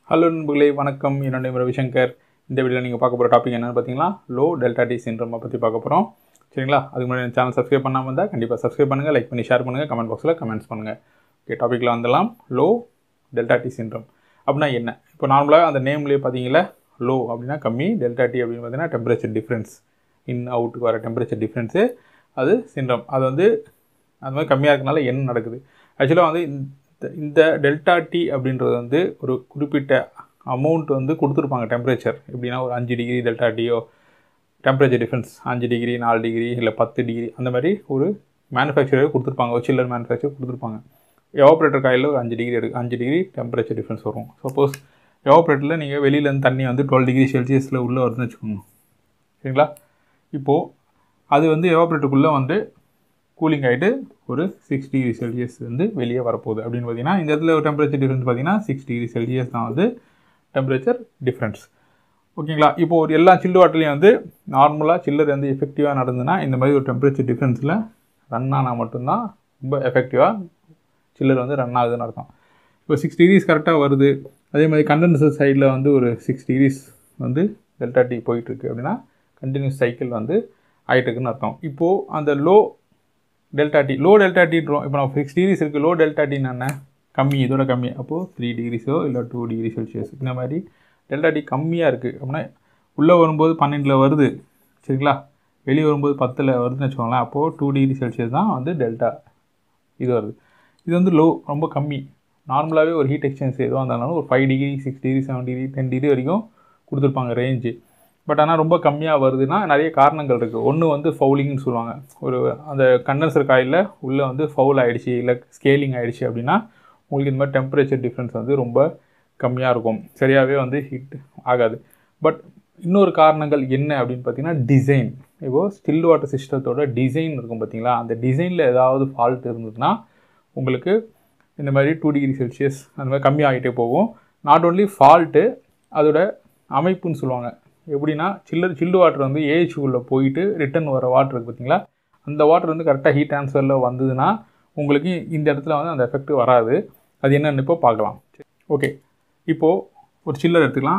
hello நண்பர்களே வணக்கம் என்னோட நம்பர் ரவிசங்கர் இந்த வீடியோவில் நீங்கள் பார்க்க போகிற டாபிக் என்னென்னு பார்த்தீங்கன்னா லோ டெல்டா டி சின்ட்ரமை பற்றி பார்க்க போகிறோம் சரிங்களா அதுக்கு முன்னாடி சேனல் சப்ஸ்கிரைப் பண்ணாமல் இருந்தால் கண்டிப்பாக சப்ஸ்கிரைப் பண்ணுங்கள் லைக் பண்ணி ஷேர் பண்ணுங்கள் கமெண்ட் பாக்ஸில் கமெண்ட்ஸ் பண்ணுங்கள் ஓகே டாப்பிக்கில் வந்துடலாம் லோ டெல்டா டி சின்ட்ரம் அப்படின்னா என்ன இப்போ நார்மலாக அந்த நேம்லேயே பார்த்தீங்களா லோ அப்படின்னா கம்மி டெல்டா டி அப்படின்னு பார்த்தீங்கன்னா டெம்பரேச்சர் டிஃப்ரென்ஸ் இன் அவுட்டுக்கு வர டெம்பரேச்சர் டிஃப்ரென்ஸு அது சின்ட்ரம் அது வந்து அந்த மாதிரி கம்மியாக இருக்கனால என்ன நடக்குது ஆக்சுவலாக வந்து இந்த இந்த டெல்டா டி அப்படின்றது வந்து ஒரு குறிப்பிட்ட அமௌண்ட் வந்து கொடுத்துருப்பாங்க டெம்பரேச்சர் எப்படின்னா ஒரு அஞ்சு டிகிரி டெல்டா டியோ டெம்பரேச்சர் டிஃப்ரென்ஸ் அஞ்சு டிகிரி நாலு டிகிரி இல்லை பத்து டிகிரி அந்த மாதிரி ஒரு மேனுஃபேக்சரர் கொடுத்துருப்பாங்க ஒரு சில்லர் மேனுஃபேக்சர் கொடுத்துருப்பாங்க எவாப்ரேட்டர் காயில் ஒரு அஞ்சு டிகிரி இருக்குது அஞ்சு டிகிரி டெம்பரேச்சர் டிஃப்ரென்ஸ் வரும் சப்போஸ் எவாப்ரேட்டரில் நீங்கள் வெளியிலேருந்து தண்ணி வந்து டுவெல் டிகிரி செல்சியஸில் உள்ளே வருதுன்னு வச்சுக்கோங்க சரிங்களா இப்போது அது வந்து எவாப்ரேட்டருக்குள்ளே வந்து கூலிங் ஆகிட்டு ஒரு சிக்ஸ் டிகிரி செல்சியஸ் வந்து வெளியே வரப்போகுது அப்படின்னு பார்த்தீங்கன்னா இந்த இடத்துல ஒரு டெம்பரேச்சர் டிஃப்ரென்ஸ் பார்த்தீங்கன்னா சிக்ஸ் டிகிரி செல்சியஸ் தான் வந்து டெம்பரேச்சர் டிஃப்ரென்ஸ் ஓகேங்களா இப்போ ஒரு எல்லா சில்லு வாட்டர்லையும் வந்து நார்மலாக சில்லர் வந்து எஃபெக்டிவாக நடந்ததுன்னா இந்த மாதிரி ஒரு டெம்பரேச்சர் டிஃப்ரென்ஸில் ரன் ஆனால் மட்டும்தான் ரொம்ப எஃபெக்டிவாக சில்லர் வந்து ரன் ஆகுதுன்னு அர்த்தம் இப்போ சிக்ஸ் டிகிரிஸ் கரெக்டாக வருது அதே மாதிரி கண்டென்சர் சைடில் வந்து ஒரு சிக்ஸ் டிகிரிஸ் வந்து டெல்டா டி போயிட்டுருக்கு அப்படின்னா கண்டினியூஸ் சைக்கிள் வந்து ஆகிட்டுருக்குன்னு அர்த்தம் இப்போது அந்த low delta T low delta டின்றோம் இப்போ நம்ம சிக்ஸ் டிகிரிஸ் இருக்குது லோ டெல்டா டின்னு என்ன கம்மி இதோட கம்மி அப்போது த்ரீ டிகிரிஸோ இல்லை டூ டிகிரி செல்சியஸ் இந்த மாதிரி டெல்டா டி கம்மியாக இருக்குது அப்படின்னா உள்ளே வரும்போது பன்னெண்டில் வருது சரிங்களா வெளியே வரும்போது பத்தில் வருதுன்னு வச்சுக்கோங்களேன் அப்போது டூ டிகிரி செல்சியஸ் தான் வந்து டெல்டா இது வருது இது வந்து லோ ரொம்ப கம்மி நார்மலாகவே ஒரு ஹீட் எக்ஸ்சேஞ்ச் எதுவாக இருந்தாலும் ஒரு five degree six degree seven degree ten degree வரைக்கும் கொடுத்துருப்பாங்க ரேஞ்சு பட் ஆனால் ரொம்ப கம்மியாக வருதுன்னா நிறைய காரணங்கள் இருக்குது ஒன்று வந்து ஃபவுலிங்னு சொல்லுவாங்க ஒரு அந்த கண்டென்சர் காயில் உள்ளே வந்து ஃபவுல் ஆகிடுச்சு இல்லை ஸ்கேலிங் ஆகிடுச்சு அப்படின்னா உங்களுக்கு இந்த மாதிரி டெம்பரேச்சர் டிஃப்ரென்ஸ் வந்து ரொம்ப கம்மியாக இருக்கும் சரியாகவே வந்து ஹீட் ஆகாது பட் இன்னொரு காரணங்கள் என்ன அப்படின்னு பார்த்தீங்கன்னா டிசைன் இப்போது ஸ்டில் வாட்டர் சிஸ்டத்தோட டிசைன் இருக்கும் பார்த்தீங்களா அந்த டிசைனில் ஏதாவது ஃபால்ட் இருந்ததுன்னா உங்களுக்கு இந்த மாதிரி டூ டிகிரி செல்சியஸ் அந்த மாதிரி கம்மியாகிட்டே போகும் நாட் ஓன்லி ஃபால்ட்டு அதோட அமைப்புன்னு சொல்லுவாங்க எப்படின்னா சில்லர் சில்லு வாட்டர் வந்து ஏஹெச்சுக்குள்ளே போயிட்டு ரிட்டன் வர வாட்டர் இருக்குது பார்த்தீங்களா அந்த வாட்டர் வந்து கரெக்டாக ஹீட் ட்ரான்ஸ்ஃபரில் வந்ததுன்னா உங்களுக்கு இந்த இடத்துல வந்து அந்த எஃபெக்ட் வராது அது என்னென்னு இப்போ பார்க்கலாம் ஓகே இப்போது ஒரு சில்லர் எடுத்துக்கலாம்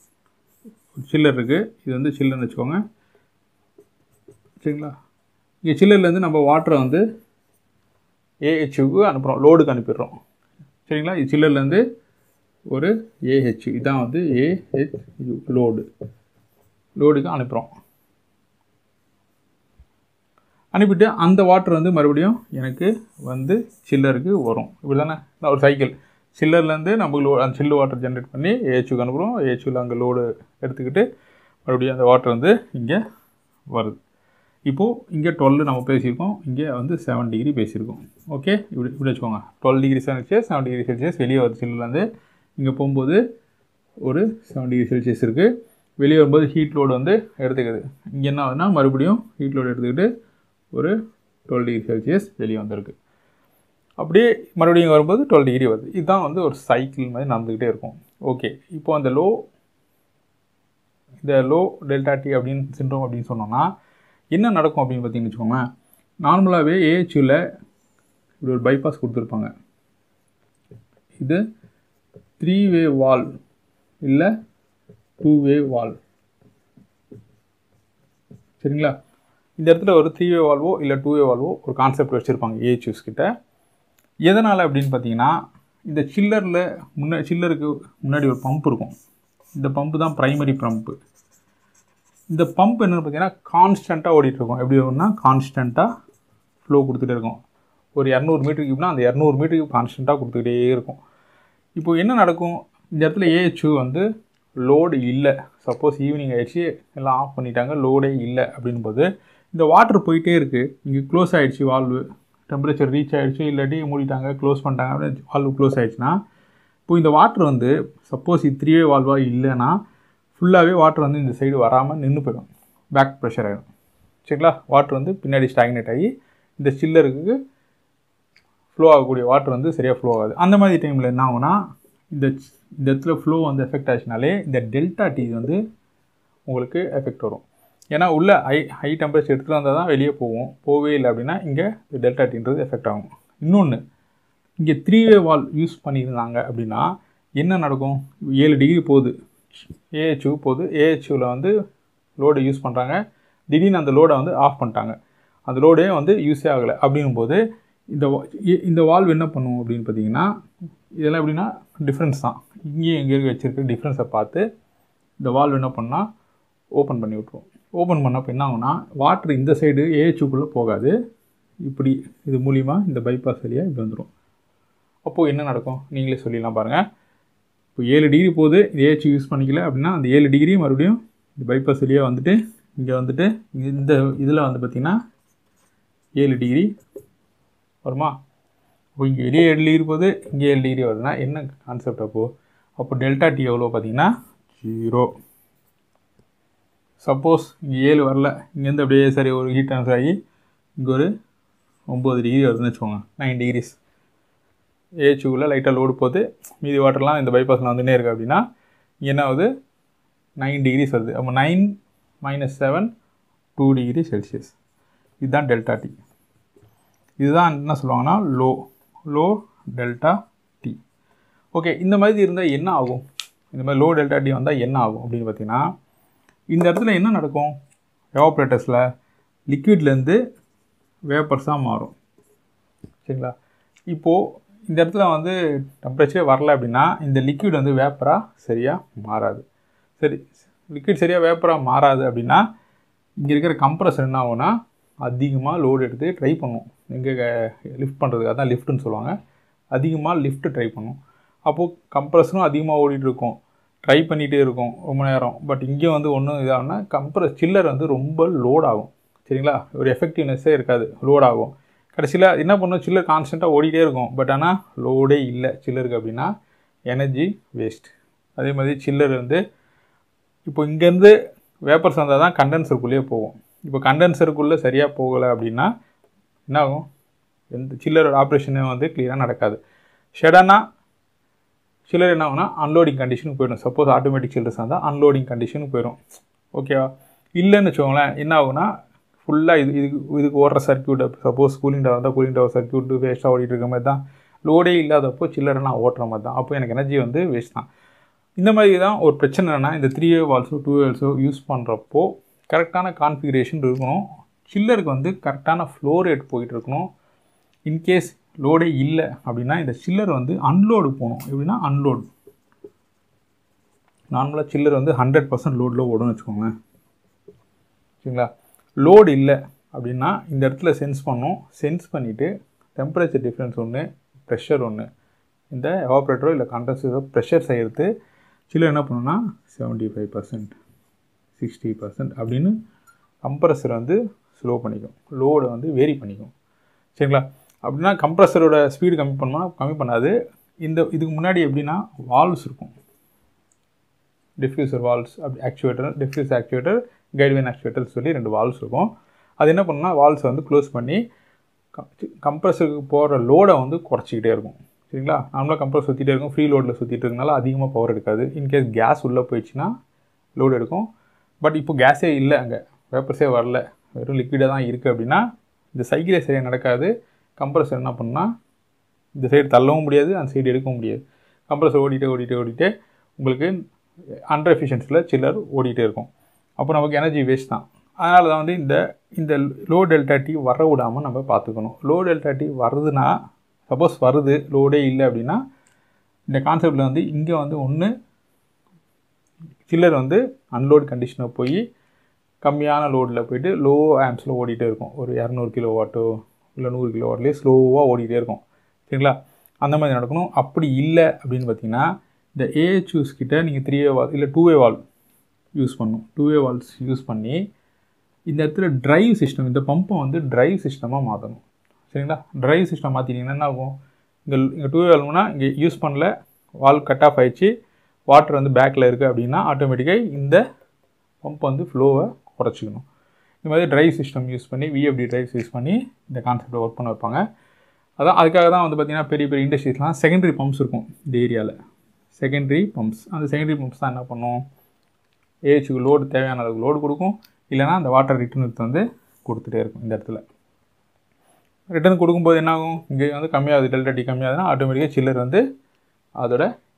ஒரு சில்லர் இருக்குது இது வந்து சில்லர்னு வச்சுக்கோங்க சரிங்களா இங்கே சில்லர்லேருந்து நம்ம வாட்டரை வந்து ஏஹெச்சுக்கு அனுப்புகிறோம் லோடுக்கு அனுப்பிடுறோம் சரிங்களா இது சில்லர்லேருந்து ஒரு ஏஹெச் இதான் வந்து ஏஹெச்யூ லோடு லோடுக்கு அனுப்புகிறோம் அனுப்பிட்டு அந்த வாட்டர் வந்து மறுபடியும் எனக்கு வந்து சில்லருக்கு வரும் இப்படி தானே ஒரு சைக்கிள் சில்லர்லேருந்து நம்ம லோ அந்த சில்லு வாட்டர் ஜென்ரேட் பண்ணி ஏஹெச்சுக்கு அனுப்புகிறோம் ஏஹெச்சுவில் அங்கே லோடு எடுத்துக்கிட்டு மறுபடியும் அந்த வாட்டர் வந்து இங்கே வருது இப்போது இங்கே டுவெல் நம்ம பேசியிருக்கோம் இங்கே வந்து செவன் டிகிரி பேசியிருக்கோம் ஓகே இப்படி இப்படி வச்சுக்கோங்க twelve degree Celsius seven degree Celsius வெளியே வருது சில்லுலேருந்து இங்கே போகும்போது ஒரு செவன் டிகிரி செல்சியஸ் இருக்குது வெளியே வரும்போது ஹீட் லோடு வந்து எடுத்துக்குது இங்கே என்ன ஆகுதுன்னா மறுபடியும் ஹீட் லோடு எடுத்துக்கிட்டு ஒரு டுவெல் டிகிரி செல்சியஸ் வெளியே வந்திருக்கு அப்படியே மறுபடியும் வரும்போது டுவெல் டிகிரி வருது இதுதான் வந்து ஒரு சைக்கிள் மாதிரி நடந்துக்கிட்டே இருக்கும் ஓகே இப்போ அந்த லோ இந்த லோ டெல்டா டி அப்படின்னு சின்ரோம் அப்படின்னு சொன்னோம்னா என்ன நடக்கும் அப்படின்னு பார்த்தீங்கன்னு வச்சுக்கோங்களேன் நார்மலாகவே ஏஹெச்சில் இப்படி ஒரு பைபாஸ் கொடுத்துருப்பாங்க இது த்ரீ வே வால் இல்லை டூ வே வால் சரிங்களா இந்த இடத்துல ஒரு த்ரீ வே வால்வோ இல்லை டூ வே வால்வோ ஒரு கான்செப்ட் வச்சுருப்பாங்க ஏஹெச்யூஸ் கிட்ட எதனால் அப்படின்னு பார்த்தீங்கன்னா இந்த சில்லரில் முன்னாடி சில்லருக்கு முன்னாடி ஒரு பம்ப் இருக்கும் இந்த பம்பு தான் ப்ரைமரி பம்ப்பு இந்த பம்ப் என்னென்னு பார்த்தீங்கன்னா கான்ஸ்டண்ட்டாக ஓடிட்டுருக்கும் எப்படி வரும்னா கான்ஸ்டண்ட்டாக ஃப்ளோ கொடுத்துட்டே இருக்கும் ஒரு இரநூறு மீட்டருக்கு இப்படின்னா அந்த இரநூறு மீட்டருக்கு கான்ஸ்டண்ட்டாக கொடுத்துக்கிட்டே இருக்கும் இப்போ என்ன நடக்கும் இந்த இடத்துல ஏஹெச்சு வந்து லோடு இல்லை சப்போஸ் ஈவினிங் ஆகிடுச்சு எல்லாம் ஆஃப் பண்ணிட்டாங்க லோடே இல்லை அப்படின் போது இந்த வாட்டர் போயிட்டே இருக்குது இங்கே க்ளோஸ் ஆகிடுச்சு வால்வு டெம்பரேச்சர் ரீச் ஆகிடுச்சு இல்லாட்டி மூடிட்டாங்க க்ளோஸ் பண்ணிட்டாங்க அப்படின்னு வால்வு க்ளோஸ் ஆகிடுச்சுன்னா இப்போ இந்த வாட்டர் வந்து சப்போஸ் இது த்ரீ வே வால்வாக இல்லைன்னா ஃபுல்லாகவே வாட்டர் வந்து இந்த சைடு வராமல் நின்று போயிடும் பேக் ப்ரெஷர் ஆகிடும் சரிங்களா வாட்டர் வந்து பின்னாடி ஸ்டாக்னேட் ஆகி இந்த சில்லருக்கு ஃப்ளோ ஆகக்கூடிய வாட்டர் வந்து சரியாக ஃப்ளோ ஆகாது அந்த மாதிரி டைமில் என்ன ஆகும்னா இந்த இந்த இடத்துல ஃப்ளோ வந்து எஃபெக்ட் ஆச்சுனாலே இந்த டெல்டா டி வந்து உங்களுக்கு எஃபெக்ட் வரும் ஏன்னா உள்ள ஹை ஹை டெம்பரேச்சர் எடுத்துகிட்டு வந்தால் தான் வெளியே போகும் போகவே இல்லை அப்படின்னா இங்கே இந்த டெல்டா டின்றது எஃபெக்ட் ஆகும் இன்னொன்று இங்கே த்ரீ வே வால் யூஸ் பண்ணியிருந்தாங்க அப்படின்னா என்ன நடக்கும் ஏழு டிகிரி போகுது ஏஹெச்சு போகுது ஏஹெச்சுவில் வந்து லோடு யூஸ் பண்ணுறாங்க திடீர்னு அந்த லோடை வந்து ஆஃப் பண்ணிட்டாங்க அந்த லோடே வந்து யூஸே ஆகலை அப்படின்னும் போது இந்த வா- இ- இந்த வால்வ் என்ன பண்ணும் அப்படின்னு பார்த்தீங்கன்னா இதெல்லாம் எப்படின்னா டிஃப்ரென்ஸ் தான் இங்கேயும் எங்கே வச்சிருக்க டிஃப்ரென்ஸை பார்த்து இந்த வால்வ் என்ன பண்ணால் ஓப்பன் பண்ணி விட்ருவோம் ஓப்பன் பண்ணப்போ என்ன ஆகும்னா வாட்டர் இந்த சைடு ஏஹெச்சுக்குள்ளே போகாது இப்படி இது மூலிமா இந்த பைபாஸ் வழியாக இப்படி வந்துடும் அப்போது என்ன நடக்கும் நீங்களே சொல்லிடலாம் பாருங்கள் இப்போ ஏழு டிகிரி போகுது ஏஹெச் யூஸ் பண்ணிக்கல அப்படின்னா அந்த ஏழு டிகிரி மறுபடியும் இந்த பைபாஸ் வழியாக வந்துட்டு இங்கே வந்துட்டு இந்த இதில் வந்து பார்த்திங்கன்னா ஏழு டிகிரி வருமா இப்போ இங்கே வெளியே ஏழு டிகிரி போகுது இங்கே ஏழு டிகிரி வருதுன்னா என்ன கான்செப்ட் அப்போது அப்போ டெல்டா டி எவ்வளோ பார்த்தீங்கன்னா ஜீரோ சப்போஸ் இங்கே ஏழு வரல இங்கேருந்து அப்படியே சரி ஒரு ஹீட் ட்ரான்ஸ்ஃபர் ஆகி இங்கே ஒரு ஒம்பது டிகிரி வருதுன்னு வச்சுக்கோங்க நைன் டிகிரிஸ் ஏஹெச்சுக்குள்ளே லைட்டாக லோடு போகுது மீதி வாட்டர்லாம் இந்த பைபாஸில் வந்துனே இருக்குது அப்படின்னா இங்க என்ன ஆகுது நைன் டிகிரிஸ் வருது அப்போ nine minus seven two degree Celsius இதுதான் டெல்டா டி இதுதான் என்ன சொல்லுவாங்கன்னா low low delta T okay இந்த மாதிரி இருந்தால் என்ன ஆகும் இந்த மாதிரி லோ டெல்டா டி வந்தால் என்ன ஆகும் அப்படின்னு பார்த்தீங்கன்னா இந்த இடத்துல என்ன நடக்கும் எவாப்ரேட்டர்ஸில் லிக்விட்லேருந்து வேப்பர்ஸாக மாறும் சரிங்களா இப்போது இந்த இடத்துல வந்து டெம்பரேச்சரே வரல அப்படின்னா இந்த லிக்விட் வந்து வேப்பராக சரியாக மாறாது சரி லிக்விட் சரியாக வேப்பராக மாறாது அப்படின்னா இங்கே இருக்கிற கம்ப்ரஸர் என்ன ஆகும்னா அதிகமாக லோடு எடுத்து ட்ரை பண்ணும் எங்கே லிஃப்ட் பண்ணுறதுக்கு அதான் லிஃப்ட்டுன்னு சொல்லுவாங்க அதிகமாக லிஃப்ட் ட்ரை பண்ணும் அப்போது கம்ப்ரஸரும் அதிகமாக ஓடிட்டு இருக்கும் ட்ரை பண்ணிகிட்டே இருக்கும் ரொம்ப நேரம் பட் இங்கே வந்து ஒன்றும் இதாகும்னா கம்ப்ரஸ் சில்லர் வந்து ரொம்ப லோட் ஆகும் சரிங்களா ஒரு எஃபெக்டிவ்னஸ்ஸே இருக்காது லோட் ஆகும் கடைசியில் என்ன பண்ணும் சில்லர் கான்ஸ்டண்ட்டாக ஓடிட்டே இருக்கும் பட் ஆனால் லோடே இல்லை சில்லருக்கு அப்படின்னா எனர்ஜி வேஸ்ட் அதே மாதிரி சில்லர் வந்து இப்போ இங்கேருந்து வேப்பர்ஸ் வந்தால் தான் கண்டென்சருக்குள்ளேயே போகும் இப்போ கண்டென்சருக்குள்ளே சரியாக போகலை அப்படின்னா என்ன ஆகும் எந்த சில்லரோட ஆப்ரேஷனே வந்து கிளியராக நடக்காது ஷெடனாக சிலர் என்ன ஆகும்னா அன்லோடிங் கண்டிஷனுக்கு போயிடும் சப்போஸ் ஆட்டோமேட்டிக் சில்லர்ஸ் இருந்தால் அன்லோடிங் கண்டிஷனுக்கு போயிடும் ஓகேவா இல்லைன்னு வச்சுக்கோங்களேன் என்ன ஆகும்னா ஃபுல்லாக இது இதுக்கு இதுக்கு ஓடுற சர்க்கியூட் சப்போஸ் கூலிங் டவர் இருந்தால் கூலிங் டவர் சர்க்கியூட் வேஸ்ட்டாக ஓடிட்டு இருக்க மாதிரி தான் லோடே இல்லாதப்போ சில்லரை நான் ஓட்டுற மாதிரி தான் அப்போ எனக்கு எனர்ஜி வந்து வேஸ்ட் தான் இந்த மாதிரி தான் ஒரு பிரச்சனைனா இந்த த்ரீ வே வால்ஸோ டூ வேல்ஸோ யூஸ் பண்ணுறப்போ கரெக்டான கான்ஃபிகரேஷன் இருக்கணும் சில்லருக்கு வந்து கரெக்டான ஃப்ளோ ரேட் போயிட்டு இருக்கணும் இன்கேஸ் லோடே இல்லை அப்படின்னா இந்த சில்லர் வந்து அன்லோடு போகணும் எப்படின்னா அன்லோடு நார்மலாக சில்லர் வந்து ஹண்ட்ரட் பர்சன்ட் லோடில் ஓடும்னு வச்சுக்கோங்களேன் சரிங்களா லோடு இல்லை அப்படின்னா இந்த இடத்துல சென்ஸ் பண்ணும் சென்ஸ் பண்ணிவிட்டு டெம்பரேச்சர் டிஃப்ரென்ஸ் ஒன்று ப்ரெஷர் ஒன்று இந்த எவாப்ரேட்டரோ இல்லை கண்டன்சரோ ப்ரெஷர் செய்கிறது சில்லர் என்ன பண்ணுன்னா seventy five percent sixty percent அப்படின்னு கம்ப்ரஸர் வந்து ஸ்லோ பண்ணிக்கும் லோடை வந்து வேரி பண்ணிக்கும் சரிங்களா அப்படின்னா கம்ப்ரஸரோட ஸ்பீடு கம்மி பண்ணோம்னா கம்மி பண்ணாது இந்த இதுக்கு முன்னாடி எப்படின்னா வால்வ்ஸ் இருக்கும் டிஃப்யூசர் வால்வ்ஸ் அப்படி actuator diffuse actuator guide vane actuator சொல்லி ரெண்டு வால்வ்ஸ் இருக்கும் அது என்ன பண்ணுன்னா வால்வ்ஸை வந்து க்ளோஸ் பண்ணி கம்ப்ரஸருக்கு போகிற லோடை வந்து குறைச்சிக்கிட்டே இருக்கும் சரிங்களா நார்மலாக கம்ப்ரஸ் சுற்றிட்டே இருக்கும் ஃப்ரீ லோடில் சுற்றிட்டு இருக்கனால அதிகமாக பவர் எடுக்காது இன்கேஸ் கேஸ் உள்ளே போயிடுச்சுன்னா லோடு எடுக்கும் பட் இப்போ கேஸே இல்லை அங்கே வேப்பர்ஸே வரல வெறும் லிக்விடாக தான் இருக்குது அப்படின்னா இந்த சைக்கிளே சரியாக நடக்காது கம்ப்ரஸர் என்ன பண்ணால் இந்த சைடு தள்ளவும் முடியாது அந்த சைடு எடுக்கவும் முடியாது கம்ப்ரஸர் ஓடிட்டே ஓடிட்டே ஓடிட்டே உங்களுக்கு அண்டர் எஃபிஷியன்சியில் சில்லர் ஓடிட்டே இருக்கும் அப்போ நமக்கு எனர்ஜி வேஸ்ட் தான் அதனால தான் வந்து இந்த இந்த லோ டெல்டா டி வர விடாமல் நம்ம பார்த்துக்கணும் லோ டெல்டா டி வருதுன்னா சப்போஸ் வருது லோடே இல்லை அப்படின்னா இந்த கான்செப்டில் வந்து இங்கே வந்து ஒன்று சில்லர் வந்து அன்லோட் கண்டிஷனில் போய் கம்மியான லோடில் போயிட்டு லோ ஆம்ஸில் ஓடிட்டே இருக்கும் ஒரு இரநூறு கிலோ வாட்டோ இல்லை நூறு கிலோ வாட்லேயே ஸ்லோவாக ஓடிட்டே இருக்கும் சரிங்களா அந்த மாதிரி நடக்கணும் அப்படி இல்லை அப்படின்னு பார்த்தீங்கன்னா இந்த ஏஹெச்யூஸ் கிட்ட நீங்கள் த்ரீ வே வால் இல்லை டூ வே வால் யூஸ் பண்ணணும் டூ வே வால்ஸ் யூஸ் பண்ணி இந்த இடத்துல ட்ரைவ் சிஸ்டம் இந்த பம்பை வந்து ட்ரைவ் சிஸ்டமாக மாற்றணும் சரிங்களா ட்ரைவ் சிஸ்டம் மாற்றிட்டீங்கன்னா என்ன ஆகும் இங்கே இங்கே டூ வே வால்னா இங்கே யூஸ் பண்ணல வால் கட் ஆஃப் ஆயிடுச்சு வாட்டர் வந்து பேக்கில் இருக்குது அப்படின்னா ஆட்டோமேட்டிக்காக இந்த பம்ப் வந்து ஃப்ளோவை குறைச்சிக்கணும் இந்த மாதிரி ட்ரைவ் சிஸ்டம் யூஸ் பண்ணி விஎஃப்டி ட்ரைவ்ஸ் யூஸ் பண்ணி இந்த கான்செப்டை ஒர்க் பண்ண வைப்பாங்க அதான் அதுக்காக தான் வந்து பார்த்திங்கன்னா பெரிய பெரிய இண்டஸ்ட்ரீஸ்லாம் செகண்டரி பம்ப்ஸ் இருக்கும் இந்த ஏரியாவில் செகண்டரி பம்ப்ஸ் அந்த செகண்டரி பம்ப்ஸ் தான் என்ன பண்ணும் ஏஹெச்சுக்கு லோடு தேவையான அளவுக்கு லோடு கொடுக்கும் இல்லைனா அந்த வாட்டர் ரிட்டர்ன் எடுத்து வந்து கொடுத்துட்டே இருக்கும் இந்த இடத்துல ரிட்டர்ன் கொடுக்கும்போது என்ன ஆகும் இங்கே வந்து கம்மியாகுது டெல்டா டி கம்மியாகுதுன்னா ஆட்டோமேட்டிக்காக சில்லர் வந்து அதோட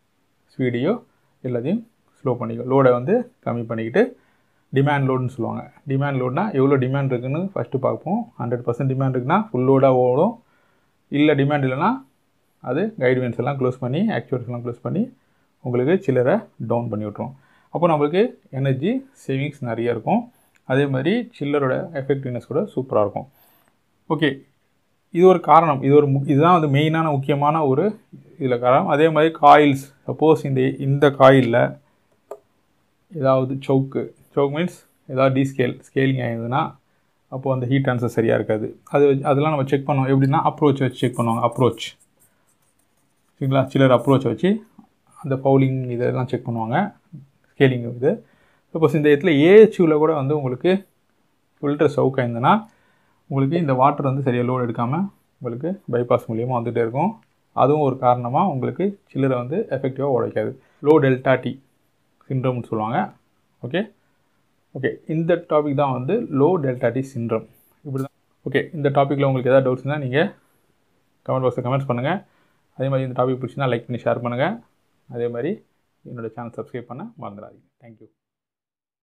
ஸ்பீடையோ எல்லாத்தையும் ஸ்லோ பண்ணிக்கோ லோடை வந்து கம்மி பண்ணிக்கிட்டு டிமாண்ட் லோடுன்னு சொல்லுவாங்க டிமாண்ட் லோட்னா எவ்வளோ டிமாண்ட் இருக்குன்னு ஃபஸ்ட்டு பார்ப்போம் ஹண்ட்ரட் பர்சன்ட் டிமாண்ட் இருக்குன்னா ஃபுல் லோடாக ஓடும் இல்லை டிமாண்ட் இல்லைன்னா அது கைட்லைன்ஸ் எல்லாம் க்ளோஸ் பண்ணி ஆக்சுவல்ஸ் எல்லாம் க்ளோஸ் பண்ணி உங்களுக்கு சில்லரை டவுன் பண்ணி விட்ரும் அப்போ நம்மளுக்கு எனர்ஜி சேவிங்ஸ் நிறைய இருக்கும் அதே மாதிரி சில்லரோட எஃபெக்டிவ்னஸ் கூட சூப்பராக இருக்கும் ஓகே இது ஒரு காரணம் இது ஒரு மு- இதுதான் வந்து மெயினான முக்கியமான ஒரு இதில் காரணம் அதே மாதிரி காயில்ஸ் சப்போஸ் இந்த இந்த காயிலில் ஏதாவது சவுக்கு சவுக் மீன்ஸ் ஏதாவது டீஸ்கேல் ஸ்கேலிங் ஆயிருந்ததுன்னா அப்போது அந்த ஹீட் ட்ரான்ஸ்ஃபர் சரியாக இருக்காது அது வச்சு- அதெல்லாம் நம்ம செக் பண்ணுவோம் எப்படின்னா அப்ரோச் வச்சு செக் பண்ணுவாங்க அப்ரோச் சரிங்களா சிலர் அப்ரோச் வச்சு அந்த பவுலிங் இதெல்லாம் செக் பண்ணுவாங்க ஸ்கேலிங் இது சப்போஸ் இந்த இடத்துல ஏஹெச்யூவில் கூட வந்து உங்களுக்கு ஃபில்டர் சவுக் ஆயிருந்ததுன்னா உங்களுக்கு இந்த வாட்டர் வந்து சரியாக லோட் எடுக்காமல் உங்களுக்கு பைபாஸ் மூலியமாக வந்துகிட்டே இருக்கும் அதுவும் ஒரு காரணமாக உங்களுக்கு சில்லரை வந்து எஃபெக்டிவாக உடைக்காது லோ டெல்டா டி சிண்ட்ரம்னு சொல்லுவாங்க ஓகே ஓகே இந்த டாபிக் தான் வந்து லோ டெல்டா டி சிண்ட்ரம் இப்படி தான் ஓகே இந்த டாப்பிக்கில் உங்களுக்கு ஏதாவது டவுட்ஸ் இருந்தால் நீங்கள் கமெண்ட் பாக்ஸில் கமெண்ட்ஸ் பண்ணுங்கள் அதே மாதிரி இந்த டாபிக் பிடிச்சினா லைக் பண்ணி ஷேர் பண்ணுங்கள் அதே மாதிரி என்னோட சேனல் சப்ஸ்கிரைப் பண்ண மறந்துடாதீங்க தேங்க்யூ